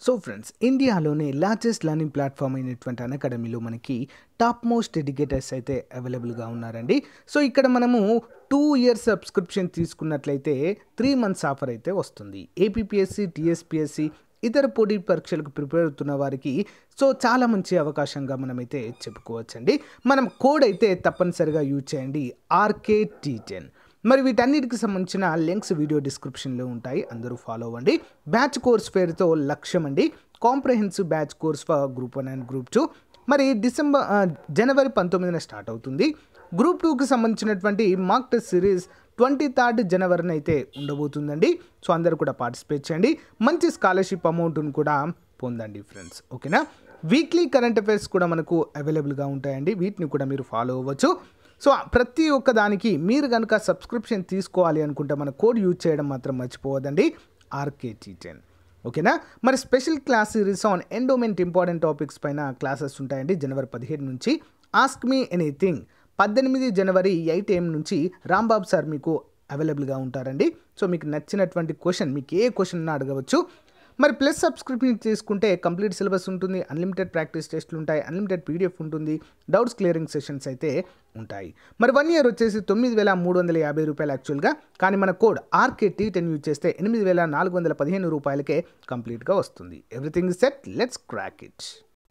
so friends ఇండియాలోనే largest learning platform అయినటువంటి అన్ అకాడమీలో మనకి టాప్ మోస్ట్ ఎడ్యుకేటర్స్ అయితే అవైలబుల్గా ఉన్నారండి సో ఇక్కడ మనము టూ ఇయర్స్ సబ్స్క్రిప్షన్ తీసుకున్నట్లయితే త్రీ మంత్స్ ఆఫర్ అయితే వస్తుంది ఏపీపీఎస్సి టీఎస్పీఎస్సి ఇతర పోటీ పరీక్షలకు ప్రిపేర్ అవుతున్న వారికి సో చాలా మంచి అవకాశంగా మనమైతే చెప్పుకోవచ్చండి మనం కోడ్ అయితే తప్పనిసరిగా యూజ్ చేయండి ఆర్కే టీ టెన్ మరి వీటన్నిటికి సంబంధించిన లింక్స్ వీడియో డిస్క్రిప్షన్లో ఉంటాయి అందరూ ఫాలో అవ్వండి బ్యాచ్ కోర్స్ పేరుతో లక్ష్యం అండి comprehensive batch course for group one and group two మరి డిసెంబర్ ఆ, జనవరి పంతొమ్మిదిన స్టార్ట్ అవుతుంది గ్రూప్ టూకి సంబంధించినటువంటి mock test series twenty third జనవరిని అయితే ఉండబోతుందండి సో అందరూ కూడా పార్టిసిపేట్ చేయండి మంచి స్కాలర్షిప్ అమౌంట్ను కూడా పొందండి ఫ్రెండ్స్ ఓకేనా వీక్లీ కరెంట్ అఫైర్స్ కూడా మనకు అవైలబుల్గా ఉంటాయండి వీటిని కూడా మీరు ఫాలో అవ్వచ్చు సో ప్రతి ఒక్క దానికి మీరు కనుక సబ్స్క్రిప్షన్ తీసుకోవాలి అనుకుంటే మన కోడ్ యూజ్ చేయడం మాత్రం మర్చిపోవద్దండి ఆర్కేటీ టెన్ ఓకేనా మరి special class series on endowment important topics పైన క్లాసెస్ ఉంటాయండి జనవరి పదిహేడు నుంచి ఆస్క్ మీ ఎనీథింగ్ పద్దెనిమిది జనవరి ఎయిట్ ఏఎం నుంచి రాంబాబు సార్ మీకు అవైలబుల్గా ఉంటారండి సో మీకు నచ్చినటువంటి క్వశ్చన్ మీకు ఏ క్వశ్చన్ అడగవచ్చు మరి ప్లస్ సబ్స్క్రిప్షన్ తీసుకుంటే కంప్లీట్ సిలబస్ ఉంటుంది అన్లిమిటెడ్ ప్రాక్టీస్ టెస్ట్లు ఉంటాయి అన్లిమిటెడ్ పీడిఎఫ్ ఉంటుంది డౌట్స్ క్లియరింగ్ సెషన్స్ అయితే ఉంటాయి మరి వన్ ఇయర్ వచ్చేసి తొమ్మిది వేల మూడు వందల యాభై రూపాయలు యాక్చువల్గా కానీ మన code RK tea ten use చేస్తే ఎనిమిది వేల నాలుగు వందల పదిహేను రూపాయలకే కంప్లీట్గా వస్తుంది everything set let's crack it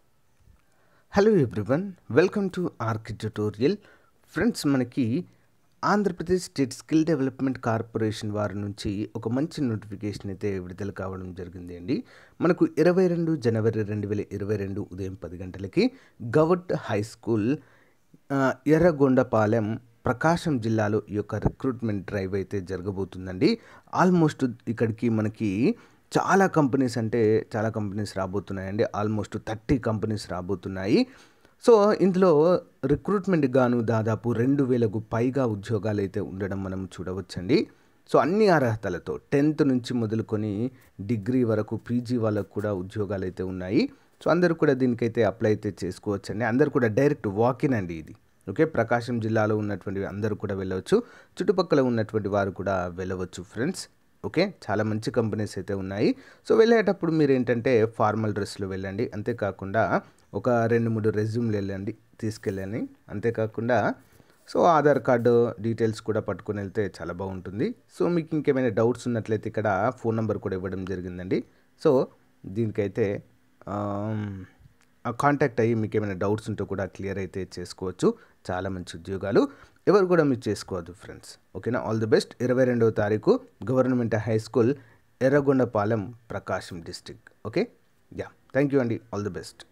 hello everyone welcome to ఆర్కి tutorial friends మనకి Andhra Pradesh state skill development corporation వారి నుంచి ఒక మంచి నోటిఫికేషన్ అయితే విడుదల కావడం జరిగింది అండి మనకు ఇరవై రెండు జనవరి రెండు వేల ఇరవై రెండు ఉదయం పది గంటలకి గవర్ట్ హై స్కూల్ ఆ, ఎర్రగొండపాలెం ప్రకాశం జిల్లాలో ఈ యొక్క రిక్రూట్మెంట్ డ్రైవ్ అయితే జరగబోతుందండి ఆల్మోస్ట్ ఇక్కడికి మనకి చాలా కంపెనీస్ అంటే చాలా కంపెనీస్ రాబోతున్నాయండి ఆల్మోస్ట్ థర్టీ కంపెనీస్ రాబోతున్నాయి సో ఇందులో రిక్రూట్మెంట్ గాను దాదాపు రెండు వేలకు పైగా ఉద్యోగాలు అయితే ఉండడం మనం చూడవచ్చండి సో అన్ని అర్హతలతో టెన్త్ నుంచి మొదలుకొని డిగ్రీ వరకు పీజీ వాళ్ళకు కూడా ఉద్యోగాలు అయితే ఉన్నాయి సో అందరూ కూడా దీనికైతే అప్లై అయితే చేసుకోవచ్చండి అందరూ కూడా డైరెక్ట్ వాకిన్ అండి ఇది ఓకే ప్రకాశం జిల్లాలో ఉన్నటువంటి అందరూ కూడా వెళ్ళవచ్చు చుట్టుపక్కల ఉన్నటువంటి వారు కూడా వెళ్ళవచ్చు ఫ్రెండ్స్ ఓకే చాలా మంచి కంపెనీస్ అయితే ఉన్నాయి సో వెళ్ళేటప్పుడు మీరు ఏంటంటే ఫార్మల్ డ్రెస్లో వెళ్ళండి అంతేకాకుండా ఒక రెండు మూడు రెజ్యూమ్లు వెళ్ళండి తీసుకెళ్ళండి అంతేకాకుండా సో ఆధార్ కార్డు డీటెయిల్స్ కూడా పట్టుకొని వెళ్తే చాలా బాగుంటుంది సో మీకు ఇంకేమైనా డౌట్స్ ఉన్నట్లయితే ఇక్కడ ఫోన్ నెంబర్ కూడా ఇవ్వడం జరిగిందండి సో దీనికైతే కాంటాక్ట్ అయ్యి మీకు ఏమైనా డౌట్స్ ఉంటే కూడా క్లియర్ అయితే చేసుకోవచ్చు చాలా మంచి ఉద్యోగాలు ఎవరు కూడా మీరు చేసుకోవద్దు ఫ్రెండ్స్ ఓకేనా ఆల్ ది బెస్ట్ ఇరవై రెండవ తారీఖు government high school Erragondapalem Prakasam district okay yeah thank you అండి ఆల్ ది బెస్ట్